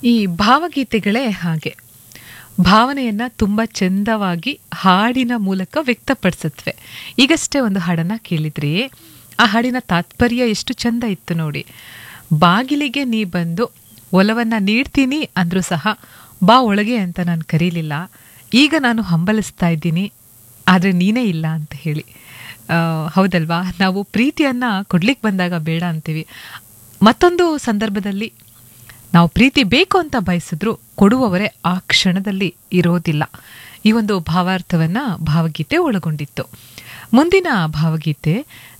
ಈ ಭಾವಗೀತೆಗಳೇ ಹಾಗೆ ಭಾವನೆಯನ್ನ ತುಂಬ ಚಂದವಾಗಿ ಹಾಡಿನ ಮೂಲಕ ವ್ಯಕ್ತಪಡಿಸತ್ವೆ ಈಗಷ್ಟೇ ಒಂದು ಹಾಡನ್ನ ಕೇಳಿದ್ರಿ ಆ ಹಾಡಿನ ತಾತ್ಪರ್ಯ ಎಷ್ಟು ಚಂದ ಇತ್ತು ನೋಡಿ ಬಾಗಿಲಿಗೆ ನೀ ಬಂದು ಒಲವನ್ನ ನೀಡ್ತೀನಿ ಅಂದ್ರೂ ಸಹ ಬಾ ಒಳಗೆ ಅಂತ ನಾನು ಕರೀಲಿಲ್ಲ ಈಗ ನಾನು ಹಂಬಲಿಸ್ತಾ ಇದ್ದೀನಿ ಆದರೆ ನೀನೇ ಇಲ್ಲ ಅಂತ ಹೇಳಿ ಆ, ಹೌದಲ್ವಾ ನಾವು ಪ್ರೀತಿಯನ್ನ ಕೊಡ್ಲಿಕ್ಕೆ ಬಂದಾಗ ಬೇಡ ಅಂತೀವಿ ಮತ್ತೊಂದು ಸಂದರ್ಭದಲ್ಲಿ ನಾವು ಪ್ರೀತಿ ಬೇಕು ಅಂತ ಬಯಸಿದ್ರು ಕೊಡುವವರೇ ಆ ಕ್ಷಣದಲ್ಲಿ ಇರೋದಿಲ್ಲ ಈ ಒಂದು ಭಾವಾರ್ಥವನ್ನ ಭಾವಗೀತೆ ಒಳಗೊಂಡಿತ್ತು ಮುಂದಿನ ಭಾವಗೀತೆ